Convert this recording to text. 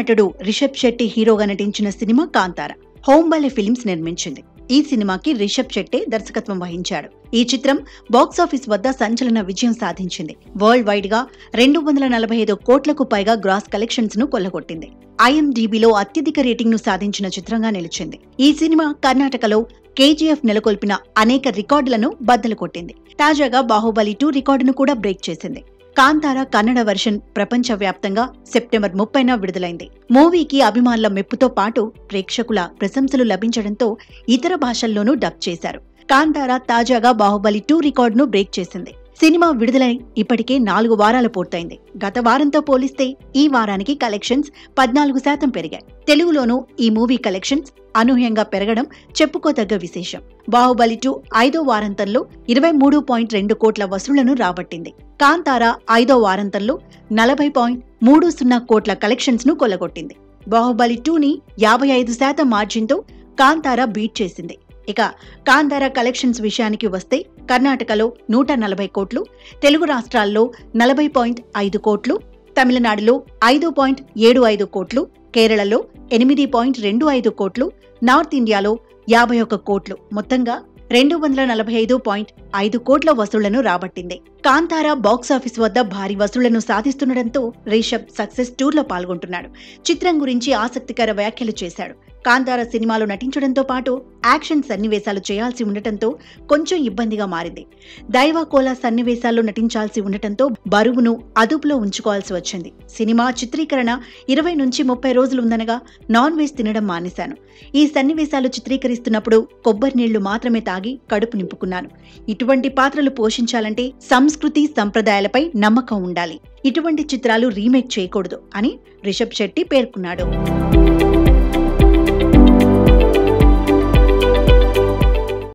నటుడు రిషబ్ శెట్టి హీరోగా నటించిన సినిమా కాంతార హోంబలే ఫిలిమ్స్ నిర్మించింది ఈ సినిమాకి రిషబ్ శెట్టి దర్శకత్వం వహించాడు ఈ చిత్రం బాక్సాఫీస్ వద్ద సంచలన విజయం సాధించింది వరల్డ్ వైడ్ గా రెండు వందల నలభై ఐదు కోట్లకు పైగా గ్రాస్ కలెక్షన్స్ ను కొల్లగొట్టింది ఐఎండిబిలో అత్యధిక రేటింగ్ ను సాధించిన చిత్రంగా నిలిచింది ఈ సినిమా కర్ణాటకలో కేజీఎఫ్ నెలకొల్పిన అనేక రికార్డులను బద్దలు కొట్టింది తాజాగా బాహుబలి టూ రికార్డును కూడా బ్రేక్ చేసింది కాంతార కన్నడ వెర్షన్ ప్రపంచ వ్యాప్తంగా సెప్టెంబర్ ముప్పైన విడుదలైంది మూవీకి అభిమానుల మెప్పుతో పాటు ప్రేక్షకుల ప్రశంసలు లభించడంతో ఇతర భాషల్లోనూ డబ్ చేశారు కాంతార తాజాగా బాహుబలి టూ రికార్డును బ్రేక్ చేసింది సినిమా విడుదలై ఇప్పటికే నాలుగు వారాలు పూర్తయింది గత వారంతో పోలిస్తే ఈ వారానికి కలెక్షన్స్ పద్నాలుగు శాతం పెరిగాయి తెలుగులోనూ ఈ మూవీ కలెక్షన్స్ అనూహ్యంగా పెరగడం చెప్పుకోదగ్గ విశేషం బాహుబలి టూ ఐదో వారాంతంలో ఇరవై మూడు పాయింట్ రెండు కోట్ల వసూళ్లను రాబట్టింది కాంతార ఐదో వారాంతంలో నలభై పాయింట్ మూడు సున్నా కోట్ల కలెక్షన్స్ ను కొల్లగొట్టింది బాహుబలి టూని యాభై ఐదు శాతం మార్జిన్తో కాంతార బీట్ చేసింది ఇక కాంతార కలెక్షన్స్ విషయానికి వస్తే కర్ణాటకలో నూట నలభై కోట్లు తెలుగు రాష్ట్రాల్లో నలభై పాయింట్ ఐదు కోట్లు తమిళనాడులో ఐదు పాయింట్ ఏడు ఐదు కోట్లు కేరళలో ఎనిమిది పాయింట్ రెండు ఐదు కోట్లు నార్త్ ఇండియాలో యాభై ఒక్క కోట్లు మొత్తంగా రెండు వందల నలభై ఐదు పాయింట్ ఐదు కోట్ల వసూళ్లను రాబట్టింది కాంతారా బాక్సాఫీస్ వద్ద భారీ వసూళ్లను సాధిస్తుండటంతో రిషబ్ సక్సెస్ టూర్లో పాల్గొంటున్నాడు చిత్రం గురించి ఆసక్తికర వ్యాఖ్యలు చేశాడు కాంతార సినిమాలో నటించడంతో పాటు యాక్షన్ సన్నివేశాలు చేయాల్సి ఉండటంతో కొంచెం ఇబ్బందిగా మారింది దైవకోల సన్నివేశాల్లో నటించాల్సి ఉండటంతో బరువును అదుపులో ఉంచుకోవాల్సి వచ్చింది సినిమా చిత్రీకరణ ఇరవై నుంచి ముప్పై రోజులు ఉందనగా నాన్ వెజ్ తినడం మానేశాను ఈ సన్నివేశాలు చిత్రీకరిస్తున్నప్పుడు కొబ్బరి నీళ్లు మాత్రమే తాగి కడుపు నింపుకున్నాను ఇటువంటి పాత్రలు పోషించాలంటే సంస్కృతి సంప్రదాయాలపై నమ్మకం ఉండాలి ఇటువంటి చిత్రాలు రీమేక్ చేయకూడదు అని రిషబ్ శెట్టి పేర్కొన్నాడు